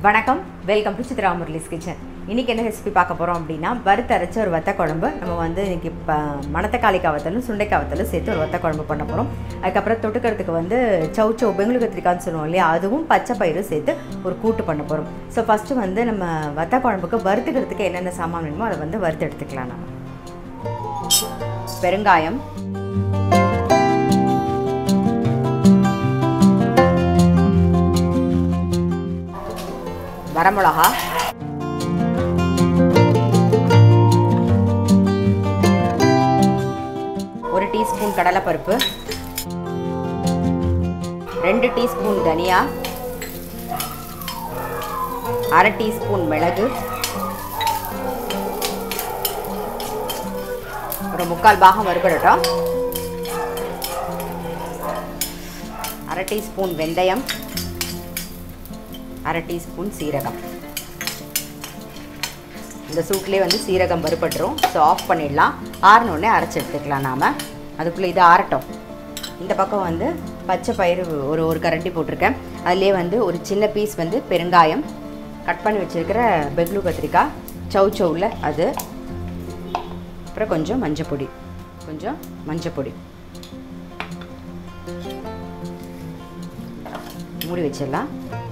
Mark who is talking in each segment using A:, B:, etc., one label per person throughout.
A: வணக்கம் welcome to Chitra Murali's kitchen இன்றைக்கி என்ன ரெசிபி பார்க்க போகிறோம் அப்படின்னா வறுத்து அரைச்ச ஒரு வத்த குழம்பு நம்ம வந்து இன்றைக்கி இப்போ மணத்தக்காளி காவத்தலும் சுண்டைக்காய் வத்தலும் சேர்த்து ஒரு வத்த குழம்பு பண்ண போகிறோம் அதுக்கப்புறம் தொட்டுக்கிறதுக்கு வந்து சவு சவு பெங்களூர் கத்திரிக்காய்னு சொல்லுவோம் இல்லையா அதுவும் பச்சை பயிரும் சேர்த்து ஒரு கூட்டு பண்ண போகிறோம் ஸோ ஃபஸ்ட்டு வந்து நம்ம வத்த குழம்புக்கு வறுத்துக்கிறதுக்கு என்னென்ன சாமான் வேணுமோ அதை வந்து வறுத்து எடுத்துக்கலாம் நம்ம பெருங்காயம் வரமிளகா ஒரு டீஸ்பூன் கடலைப்பருப்பு ரெண்டு டீஸ்பூன் தனியா அரை டீஸ்பூன் மிளகு ஒரு முக்கால் பாகம் வறுபடட்டும் அரை டீஸ்பூன் வெந்தயம் அரை டீஸ்பூன் சீரகம் இந்த சூட்லேயே வந்து சீரகம் வறுபட்டுரும் ஸோ ஆஃப் பண்ணிடலாம் ஆறினோடனே அரைச்சி எடுத்துக்கலாம் நாம் அதுக்குள்ளே இது ஆறட்டும் இந்த பக்கம் வந்து பச்சை பயிறு ஒரு ஒரு கரண்டி போட்டிருக்கேன் அதுலேயே வந்து ஒரு சின்ன பீஸ் வந்து பெருங்காயம் கட் பண்ணி வச்சுருக்கிற பெக்லு கத்திரிக்காய் சவு சவுவில் அது அப்புறம் கொஞ்சம் மஞ்சள் பொடி கொஞ்சம் மஞ்சள் பொடி மூடி வச்சிடலாம்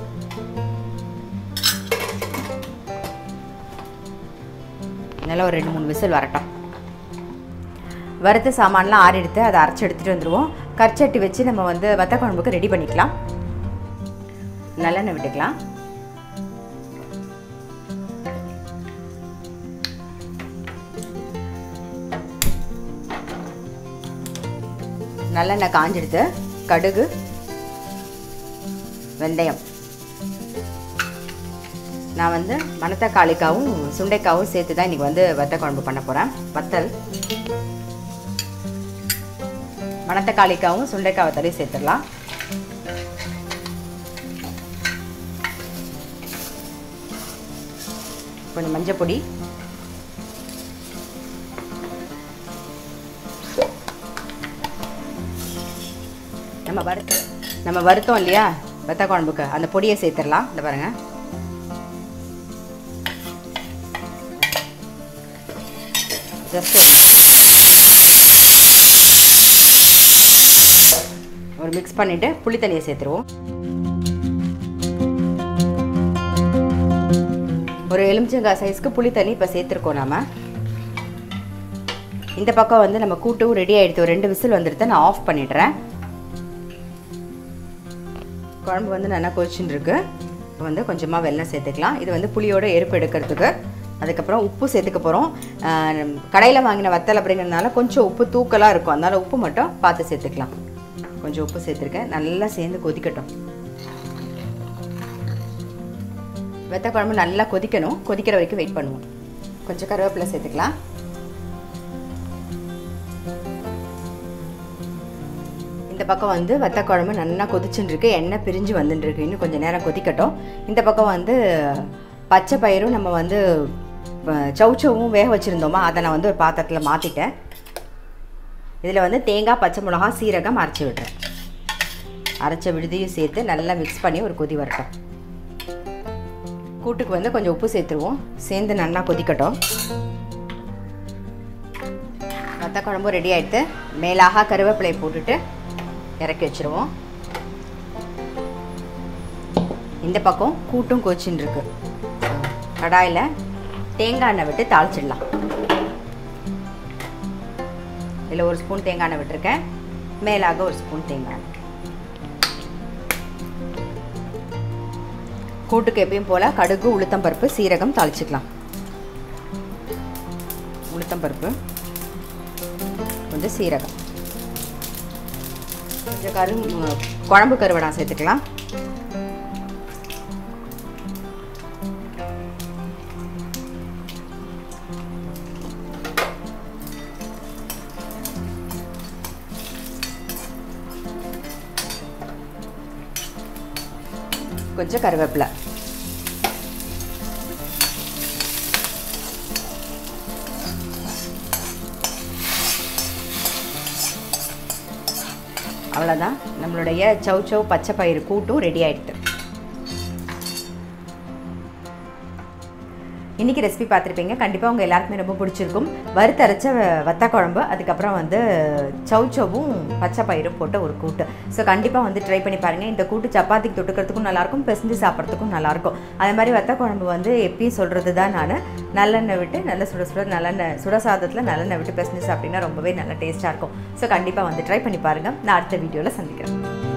A: நல்லா ஒரு ரெண்டு மூணு விசில் வரட்டும் வறுத்த சாமான்லாம் ஆறி எடுத்து அதை அரைச்சி எடுத்துகிட்டு வந்துடுவோம் கற்சட்டி வச்சு நம்ம வந்து வத்த குழம்புக்கு ரெடி பண்ணிக்கலாம் நல்லெண்ணெய் விட்டுக்கலாம் நல்லெண்ணெய் காஞ்செடுத்து கடுகு வெந்தயம் நான் வந்து மணத்தக்காளிக்காவும் சுண்டைக்காவும் சேர்த்து தான் இன்றைக்கி வந்து வத்த குழம்பு பண்ண போகிறேன் வத்தல் மணத்தக்காளிக்காவும் சுண்டைக்காய் வத்தலையும் சேர்த்துடலாம் கொஞ்சம் மஞ்சள் பொடி நம்ம வறுத்து நம்ம வறுத்தோம் இல்லையா வத்த குழம்புக்கு அந்த பொடியை சேர்த்துடலாம் இந்த பாருங்கள் ஜஸ்ட் ஒரு மிக்ஸ் பண்ணிவிட்டு புளி தண்ணியை சேர்த்துருவோம் ஒரு எலுமிச்சங்காய் சைஸ்க்கு புளி தண்ணி இப்போ சேர்த்துருக்கோம் நாம் இந்த பக்கம் வந்து நம்ம கூட்டும் ரெடி ஆகிடுது ஒரு ரெண்டு விசில் வந்துடுது நான் ஆஃப் பண்ணிடுறேன் குழம்பு வந்து நல்லா கொதிச்சுன்னு இருக்கு இப்போ வந்து கொஞ்சமாக வெல்லம் சேர்த்துக்கலாம் இது வந்து புளியோட எருப்பு எடுக்கிறதுக்கு அதுக்கப்புறம் உப்பு சேர்த்துக்க போகிறோம் கடையில் வாங்கின வத்தல் அப்படிங்கிறதுனால கொஞ்சம் உப்பு தூக்கலாக இருக்கும் அதனால் உப்பு மட்டும் பார்த்து சேர்த்துக்கலாம் கொஞ்சம் உப்பு சேர்த்துருக்கேன் நல்லா சேர்ந்து கொதிக்கட்டும் வெத்த குழம்பு நல்லா கொதிக்கணும் கொதிக்கிற வரைக்கும் வெயிட் பண்ணுவோம் கொஞ்சம் கருவேப்பிலை சேர்த்துக்கலாம் இந்த பக்கம் வந்து வத்த குழம்பு நல்லா கொதிச்சுட்டு இருக்கு எண்ணெய் பிரிஞ்சு வந்துட்டு இருக்கு இன்னும் கொஞ்சம் நேரம் கொதிக்கட்டும் இந்த பக்கம் வந்து பச்சை பயிரும் நம்ம வந்து சவுச்சவும் வேக வச்சுருந்தோமா அதை நான் வந்து ஒரு பாத்திரத்தில் மாற்றிட்டேன் இதில் வந்து தேங்காய் பச்சை மிளகா சீரகம் அரைச்சி விடுறேன் அரைச்ச விடுதியும் சேர்த்து நல்லா மிக்ஸ் பண்ணி ஒரு கொதி வரட்டும் கூட்டுக்கு வந்து கொஞ்சம் உப்பு சேர்த்துருவோம் சேர்ந்து நல்லா கொதிக்கட்டும் வத்த குழம்பும் ரெடி ஆகிடுது மேலாக கருவேப்பிலை போட்டுட்டு இறக்கி வச்சுருவோம் இந்த பக்கம் கூட்டும் கொச்சின்னு இருக்கு கடாயில் தேங்காய் எண்ணெய் விட்டு தாளிச்சிடலாம் இதில் ஒரு ஸ்பூன் தேங்காய் எண்ணெய் விட்டுருக்கேன் மேலாக ஒரு ஸ்பூன் தேங்காய் எண்ணெய் கூட்டுக்கு எப்பயும் போல் கடுகு உளுத்தம்பருப்பு சீரகம் தாளிச்சிக்கலாம் உளுத்தம்பருப்பு கொஞ்சம் சீரகம் கொஞ்சம் கரு குழம்பு கருவடா சேர்த்துக்கலாம் கொஞ்சம் கருவேப்பிலை அவ்வளோதான் நம்மளுடைய சௌ சௌ பச்சை பயிறு கூட்டும் ரெடி ஆயிடுது இன்றைக்கி ரெசிபி பார்த்துருப்பீங்க கண்டிப்பாக உங்கள் எல்லாருக்குமே ரொம்ப பிடிச்சிருக்கும் வறுத்தரைச்ச வ- வத்த குழம்பு அதுக்கப்புறம் வந்து சௌச்சவும் பச்சை பயிரும் போட்ட ஒரு கூட்டு ஸோ கண்டிப்பாக வந்து ட்ரை பண்ணி பாருங்கள் இந்த கூட்டு சப்பாத்திக்கு தொட்டுக்கிறதுக்கும் நல்லாயிருக்கும் பிசைஞ்சு சாப்பிட்றதுக்கும் நல்லாயிருக்கும் அதே மாதிரி வத்த குழம்பு வந்து எப்பயும் சொல்கிறது தான் நான் நல்லெண்ணெய் விட்டு நல்ல சுட சுட நல்லெண்ணெய் சுட சாதத்தில் நல்லெண்ணெய் விட்டு பிசைஞ்சு சாப்பிட்டீங்கன்னா ரொம்பவே நல்ல டேஸ்ட்டாக இருக்கும் ஸோ கண்டிப்பாக வந்து ட்ரை பண்ணி பாருங்கள் நான் அடுத்த வீடியோவில் சந்திக்கிறேன்